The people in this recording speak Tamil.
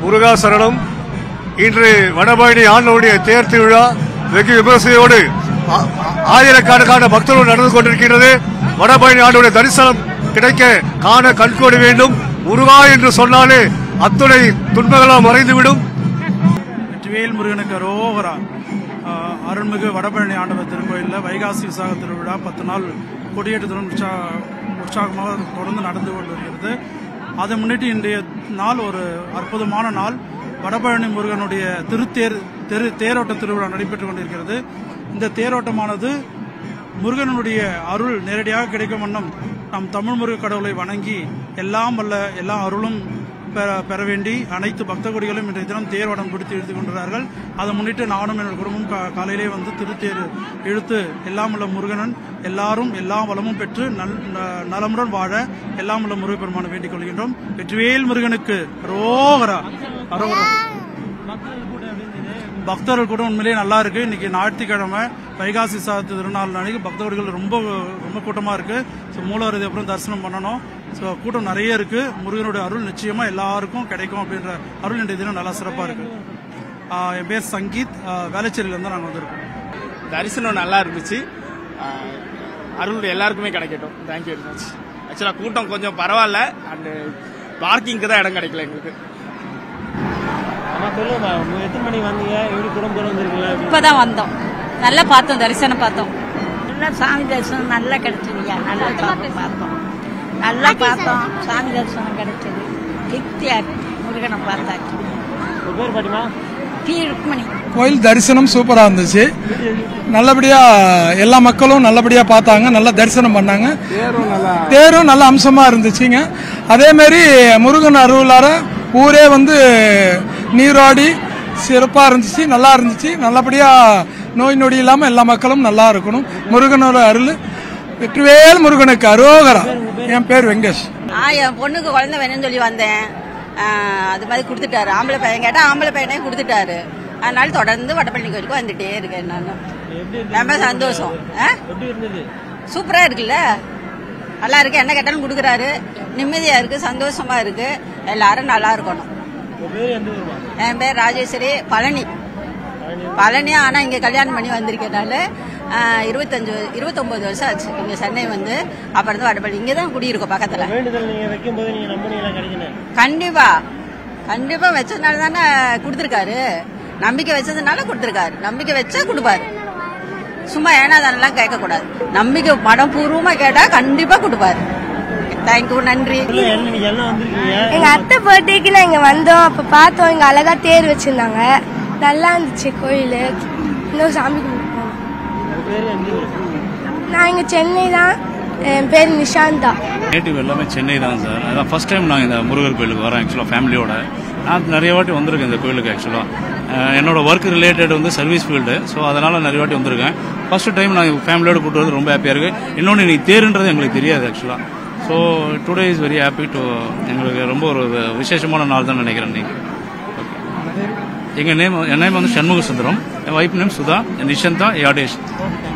முருகா சரணம் இன்று வடபழனி ஆண்டவருடைய தேர் திருவிழா வெகு விமர்சையோடு ஆ- ஆ- ஆயிரக்கணக்கான பக்தர்கள் நடந்து கொண்டிருக்கிறது வடபழனி ஆண்டவருடைய தரிசனம் கிடைக்க காண கண்கோடி வேண்டும் முருகா என்று சொன்னாலே அத்துணை துன்பங்களால் மறைந்துவிடும் வெற்றிவேல் முருகனுக்கு ரோகரா ஆஹ் அருள்மிகு வடபழனி ஆண்டவர் திருக்கோயிலில் வைகாசி விசாக திருவிழா பத்து நாள் கொடியேற்றத்துடன் உற்சாக உற்சாகமாக தொடர்ந்து நடந்து கொண்டு வருகிறது அதை முன்னிட்டு இன்றைய நாள் ஒரு அற்புதமான நாள் வடபழனி முருகனுடைய திருத்தேர் தெரு தேரோட்ட திருவிழா நடைபெற்றுக் கொண்டிருக்கிறது இந்த தேரோட்டமானது முருகனுடைய அருள் நேரடியாக கிடைக்கும் வண்ணம் நம் தமிழ் முருக கடவுளை வணங்கி எல்லாம் வல்ல எல்லா அருளும் பெற பெற வேண்டி அனைத்து பக்த கொடிகளும் இன்றைய தினம் தேர்வடம் பிடித்து இழுத்து கொண்டுள்ளார்கள் அதை முன்னிட்டு நானும் என்னோட குடும்பம் கா- காலையிலே வந்து திருத்தேர் இழுத்து எல்லாம் உள்ள முருகனன் எல்லாரும் எல்லா வளமும் பெற்று நல் ந- நலமுடன் வாழ எல்லாம் உள்ள முருகப்பெருமானை வேண்டிக் கொள்கின்றோம் வெற்றிவேல் முருகனுக்கு ரோகரா அரோகரா பக்தர்கள் கூட உண்மையிலேயே நல்லா இருக்கு இன்னைக்கு ஞாயிற்றுக்கிழமை வைகாசி சாத்து திருநாள் அன்னைக்கு பக்தர்கள் ரொம்ப ரொம்ப கூட்டமா இருக்கு ஸோ மூலவரதி அப்புறம் தரிசனம் பண்ணணும் ஸோ கூட்டம் நிறைய இருக்கு முருகனுடைய அருள் நிச்சயமா எல்லாருக்கும் கிடைக்கும் அப்படின்ற அருள் இன்றைய தினம் நல்லா சிறப்பா இருக்கு ஆஹ் என் பேர் சங்கீத் ஆஹ் வேளச்சேரியில இருந்து நாங்கள் வந்திருக்கோம் தரிசனம் நல்லா இருந்துச்சு ஆஹ் அருள் எல்லாருக்குமே கிடைக்கட்டும் தேங்க்யூ வெரி மச் ஆக்சுவலாக கூட்டம் கொஞ்சம் பரவாயில்ல அண்டு பார்க்கிங்க்கு தான் இடம் கிடைக்கல எங்களுக்கு அம்மா சொல்லுங்க எத்தனை மணிக்கு வந்தீங்க எப்படி குடும்பத்தோட வந்திருக்கீங்களா இப்பதான் வந்தோம் நல்லா பார்த்தோம் தரிசனம் பார்த்தோம் நல்லா சாமி தரிசனம் நல்லா கிடைச்சதுயா நல்லா பார்த்தோம் பார்த்தோம் நல்லா பார்த்தோம் சாமி தரிசனம் கிடைச்சது திருப்தியா இருக்கு முருகனை பார்த்தாச்சு உங்க பேர் பாட்டிமா டி ருக்மணி கோயில் தரிசனம் சூப்பரா இருந்துச்சு நல்லபடியா எல்லா மக்களும் நல்லபடியா பார்த்தாங்க நல்லா தரிசனம் பண்ணாங்க தேரும் நல்ல அம்சமா இருந்துச்சுங்க அதே மாதிரி முருகன் அருளார ஊரே வந்து நீராடி சிறப்பா இருந்துச்சு நல்லா இருந்துச்சு நல்லபடியா நோய் நொடி இல்லாம எல்லா மக்களும் நல்லா இருக்கணும் முருகனோட அருள் வெற்றிவேல் முருகனுக்கு அரோகரா என் பேர் வெங்கடேஷ் ஆ என் பொண்ணுக்கு குழந்தை வேணும்னு சொல்லி வந்தேன் ஆ, அது மாதிரி கொடுத்துட்டாரு ஆம்பளை பையன் கேட்டா ஆம்பளை பையனே கொடுத்துட்டாரு அதனால தொடர்ந்து வடபழனி கோயிலுக்கு வந்துட்டே இருக்கேன் நான் ரொம்ப சந்தோஷம் ஆ? எப்படி இருந்தது சூப்பரா இருக்குல்ல நல்லா இருக்கு என்ன கேட்டாலும் கொடுக்குறாரு நிம்மதியா இருக்கு சந்தோஷமா இருக்கு எல்லாரும் நல்லா இருக்கணும் உங்க பேர் எந்த ஊருமா என் பேர் ராஜேஸ்வரி பழனி பழனி ஆனா இங்க கல்யாணம் பண்ணி வந்திருக்கனால இருபத்தஞ்சு இருபத்தொன்பது வருஷம் ஆச்சு இங்க சென்னை வந்து அப்புறம் இருந்து வடபழனி இங்க தான் குடியிருக்கோம் பக்கத்துல வேண்டுதல் நீங்க வைக்கும் போது நீங்க நம்பினீங்களா கிடைக்கணும் கண்டிப்பா கண்டிப்பா வச்சதுனால தானே கொடுத்துருக்காரு நம்பிக்கை வச்சதுனால கொடுத்துருக்காரு நம்பிக்கை வச்சா கொடுப்பாரு சும்மா ஏனாதானெல்லாம் கேட்க கூடாது நம்பிக்கை மனப்பூர்வமா கேட்டா கண்டிப்பா கொடுப்பாரு தேங்க்யூ நன்றி சொல்லுங்க என்ன நீங்க என்ன வந்திருக்கீங்க எங்க அத்தை பர்த்டேக்கு நாங்க வந்தோம் அப்ப பார்த்தோம் இங்க அழகா தேர் வச்சிருந்தாங்க நல்லா இருந்துச்சு கோயில் இன்னும் சாமி கும்பிட்டோம் உங்க பேர் எந்த ஊரு நான் இங்க சென்னை தான் என் பேர் நிஷாந்தா நேட்டிவ் எல்லாமே சென்னை தான் சார் அதான் ஃபர்ஸ்ட் டைம் நான் இந்த முருகர் கோயிலுக்கு வரேன் ஆக்சுவலாக ஃபேமிலியோட நான் நிறைய வாட்டி வந்திருக்கேன் இந்த கோயிலுக்கு ஆக்சுவலாக என்னோட ஒர்க் ரிலேட்டட் வந்து சர்வீஸ் ஃபீல்டு ஸோ அதனால் நிறைய வாட்டி வந்திருக்கேன் ஃபர்ஸ்ட் டைம் நான் ஃபேமிலியோட கூட்டு வந்து ரொம்ப ஹாப்பியாக இருக்குது இன்னொன்று இன்னைக்கு தேருன்றது எங்களுக்கு தெரியாது ஆக்சுவலாக so today is very happy to எங்களுக்கு ரொம்ப ஒரு விசேஷமான நாள் தான் நினைக்கிறேன் இன்னைக்கு எங்கள் நேம் என் நேம் வந்து சண்முக சுந்தரம் என் ஒய்ஃப் நேம் சுதா என் நிஷந்தா யாடேஷ்